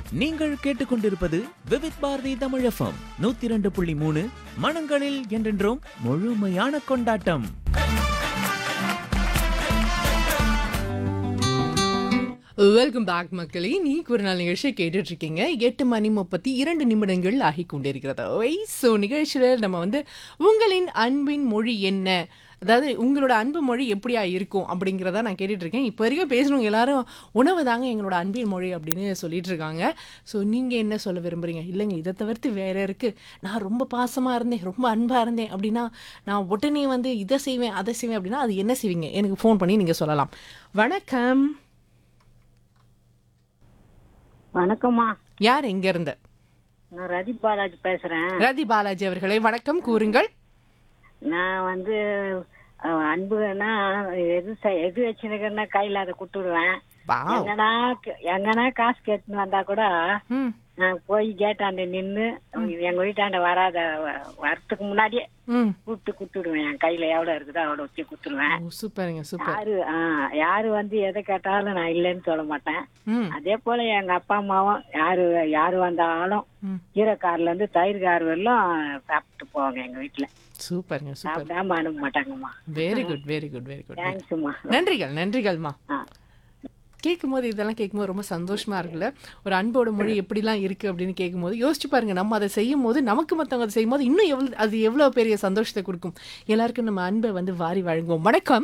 நீங்கள் கேட்டுக்கொண்டிருப்பது விவித் பாரதி தமிழ் எஃப்எம் நூத்தி இரண்டு புள்ளி மூணு மனங்களில் என்றென்றும் முழுமையான கொண்டாட்டம் வெல்கம் பேக் மக்களே நீ ஒரு நாள் நிகழ்ச்சியை கேட்டுட்டு இருக்கீங்க எட்டு மணி முப்பத்தி இரண்டு நிமிடங்கள் ஆகி கொண்டிருக்கிறது ஒய் ஸோ நிகழ்ச்சியில் நம்ம வந்து உங்களின் அன்பின் மொழி என்ன அதாவது உங்களோட அன்பு மொழி எப்படியா இருக்கும் அப்படிங்கிறத நான் கேட்டுட்டு இருக்கேன் இப்போ வரைக்கும் பேசணும் எல்லாரும் உணவு தாங்க எங்களோட அன்பின் மொழி அப்படின்னு சொல்லிட்டு இருக்காங்க ஸோ நீங்கள் என்ன சொல்ல விரும்புறீங்க இல்லைங்க இதை தவிர்த்து வேற இருக்கு நான் ரொம்ப பாசமாக இருந்தேன் ரொம்ப அன்பாக இருந்தேன் அப்படின்னா நான் உடனே வந்து இதை செய்வேன் அதை செய்வேன் அப்படின்னா அது என்ன செய்வீங்க எனக்கு ஃபோன் பண்ணி நீங்கள் சொல்லலாம் வணக்கம் வணக்கம்மா யார் எங்க இருந்து நான் ரதி பாலாஜி பேசுறேன் ரதி பாலாஜி அவர்களே வணக்கம் கூறுங்கள் நான் வந்து அஹ், அன்புன்னா எது செய்- எது வச்சிருக்கேன்னா கையில அதை கொடுத்துடுவேன் வாவ் எங்கனா எங்கனா காசு கேட்டுன்னு வந்தா கூட ம் நான் போய் கேட்டாண்ட நின்னு எங்க வீட்டாண்ட வராத வ- வரத்துக்கு முன்னாடியே ம் கூப்பிட்டு கொடுத்துடுவேன் என் கையில எவ்வளவு இருக்குதோ அவ்வளவு வச்சு கொடுத்துடுவேன் ஓ சூப்பருங்க சூப்பர் யாரு ஆஹ் யாரு வந்து எதை கேட்டாலும் நான் இல்லைன்னு சொல்ல மாட்டேன் ம் அதே போல எங்க அப்பா அம்மாவும் யாரு யாரு வந்தாலும் ம் கீரைக்காரில இருந்து தயிர் கார் வரலும் சாப்பிட்டு போவாங்க எங்க வீட்டுல சூப்பருங்க சூப்பர் சாப்பிடாம அனுப்ப மாட்டாங்கம்மா very good very good very good தேங்க்ஸ்மா நன்றிகள் நன்றிகள்மா ஆ கேட்கும்போது இதெல்லாம் கேட்கும்போது ரொம்ப சந்தோஷமா இருக்குல்ல ஒரு அன்போட மொழி எப்படிலாம் இருக்கு அப்படின்னு கேட்கும்போது யோசிச்சு பாருங்க நம்ம அதை செய்யும் போது நமக்கு மற்றவங்க அதை செய்யும் போது இன்னும் எவ்வளவு அது எவ்வளோ பெரிய சந்தோஷத்தை கொடுக்கும் எல்லாருக்கும் நம்ம அன்பை வந்து வாரி வழங்குவோம் வணக்கம்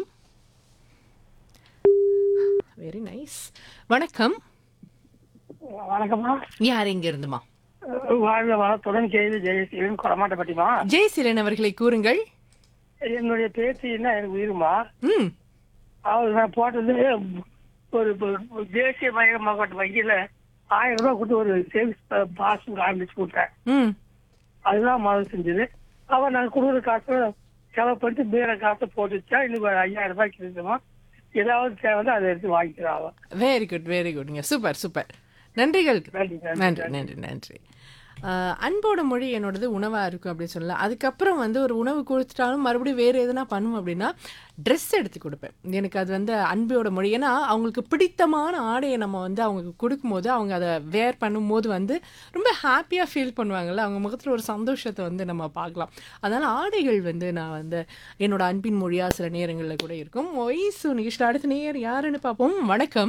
வெரி நைஸ் வணக்கம் வணக்கம்மா யார் எங்க இருந்துமா வாழ்க வளத்துடன் கேள்வி ஜெயசீலன் கொடமாட்டப்பட்டிமா ஜெயசீலன் அவர்களை கூறுங்கள் என்னுடைய பேத்தின்னா எனக்கு உயிருமா ம் அவர் நான் போட்டது ஒரு ஒரு தேசிய மய மாவட்ட வங்கியில ஆயிரம் ரூபாய் கொடுத்து ஒரு சேவிங்ஸ் பாஸ் ஆரம்பிச்சு கொடுத்தேன் ம் அதுதான் முதல்ல செஞ்சது அவன் நான் கொடுக்குற காசு செலவு பண்ணிட்டு வேற காசை போட்டு வச்சா இன்னும் ஒரு ஐயாயிரம் ரூபாய்க்கு இருக்குமா ஏதாவது தேவை அதை எடுத்து வாங்கிக்கிறான் அவன் வெரி குட் வெரி குட்ங்க சூப்பர் சூப்பர் நன்றிகள் நன்றி, நன்றி, நன்றி நன்றி நன்றி ஆஹ், அன்போட மொழி என்னோடது உணவாக இருக்கும் அப்படின்னு சொல்லலாம் அதுக்கப்புறம் வந்து ஒரு உணவு கொடுத்துட்டாலும் மறுபடியும் வேறு எதுனா பண்ணும் அப்படின்னா ட்ரெஸ் எடுத்து கொடுப்பேன் எனக்கு அது வந்து அன்போட மொழி ஏன்னா அவங்களுக்கு பிடித்தமான ஆடையை நம்ம வந்து அவங்களுக்கு கொடுக்கும்போது அவங்க அதை வேர் பண்ணும்போது வந்து ரொம்ப ஹாப்பியாக ஃபீல் பண்ணுவாங்கல்ல அவங்க முகத்தில் ஒரு சந்தோஷத்தை வந்து நம்ம பார்க்கலாம் அதனால் ஆடைகள் வந்து நான் வந்து என்னோட அன்பின் மொழியாக சில நேரங்களில் கூட இருக்கும் ஒய்ஸு நிகழ்ச்சியில் அடுத்த நேர் யாருன்னு பார்ப்போம் வணக்கம்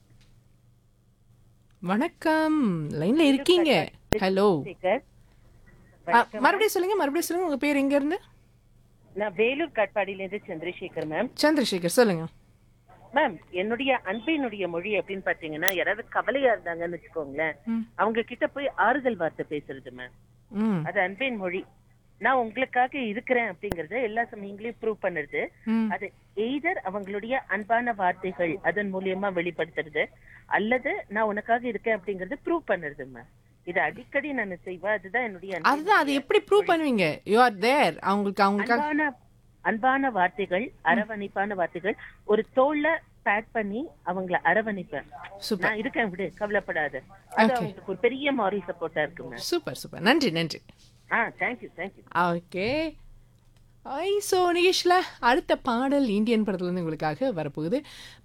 வணக்கம் லைன்ல இருக்கீங்க ஹலோ சேகர் மறுபடியும் சொல்லுங்க மறுபடியும் சொல்லுங்க உங்க பேர் எங்க இருந்து நான் வேலூர் காட்பாடியில இருந்து சந்திரசேகர் மேம் சந்திரசேகர் சொல்லுங்க மேம் என்னுடைய அன்பினுடைய மொழி அப்படின்னு பாத்தீங்கன்னா யாராவது கவலையா இருந்தாங்கன்னு வச்சுக்கோங்களேன் ம். அவங்க கிட்ட போய் ஆறுதல் வார்த்தை பேசுறது மேம் ம் அது அன்பின் மொழி நான் உங்களுக்காக இருக்கிறேன் அப்படிங்கறத எல்லா சமயங்களையும் ப்ரூவ் பண்ணுறது ம் அது எய்தர் அவங்களுடைய அன்பான வார்த்தைகள் அதன் மூலியமா வெளிப்படுத்துறது அல்லது நான் உனக்காக இருக்கேன் அப்படிங்கறது ப்ரூவ் பண்ணுறது மேம் இது அடிக்கடி நான் செய்வேன் அதுதான் என்னுடைய அன்பின் அதுதான் அது எப்படி ப்ரூவ் பண்ணுவீங்க யூ ஆர் தேர் அவங்களுக்கு அவங்களுக்காக அன்பான அன்பான வார்த்தைகள் அரவணைப்பான வார்த்தைகள் ஒரு தோல்ல பேட் பண்ணி அவங்கள அரவணைப்பேன் சூப்பர் நான் இருக்கேன் விடு கவலைப்படாத அது Okay. அவங்களுக்கு ஒரு பெரிய மாரி சப்போர்ட்டா இருக்குங்க சூப்பர் சூப்பர் நன்றி நன்றி ஆ thank you thank you okay I so நிகேஷில் அடுத்த பாடல் இந்தியன் படத்துலேருந்து உங்களுக்காக வரப்போகுது